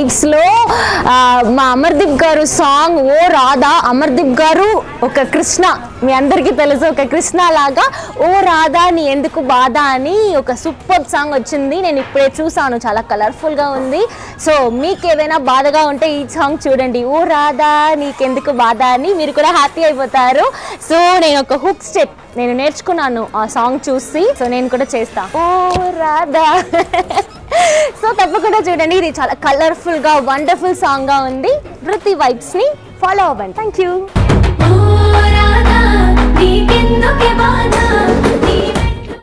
వైబ్స్లో మా అమర్దీప్ గారు సాంగ్ ఓ రాధా అమర్దీప్ గారు ఒక కృష్ణ మీ అందరికీ తెలుసు ఒక కృష్ణ లాగా ఓ రాధా నీ ఎందుకు బాధ అని ఒక సూపర్ సాంగ్ వచ్చింది నేను ఇప్పుడే చూసాను చాలా కలర్ఫుల్గా ఉంది సో మీకు ఏదైనా బాధగా ఉంటే ఈ సాంగ్ చూడండి ఓ రాధా నీకెందుకు బాధ అని మీరు కూడా హ్యాపీ అయిపోతారు సో నేను ఒక హుక్ స్టెప్ నేను నేర్చుకున్నాను ఆ సాంగ్ చూసి సో నేను కూడా చేస్తా ఓ రాధా సో తప్పకుండా చూడండి ఇది చాలా కలర్ఫుల్ గా వండర్ఫుల్ సాంగ్ గా ఉంది వృత్తి వైబ్స్ ని ఫాలో అవ్వండి థ్యాంక్ యూ ఓ రాధా నీకెందుకే బాధ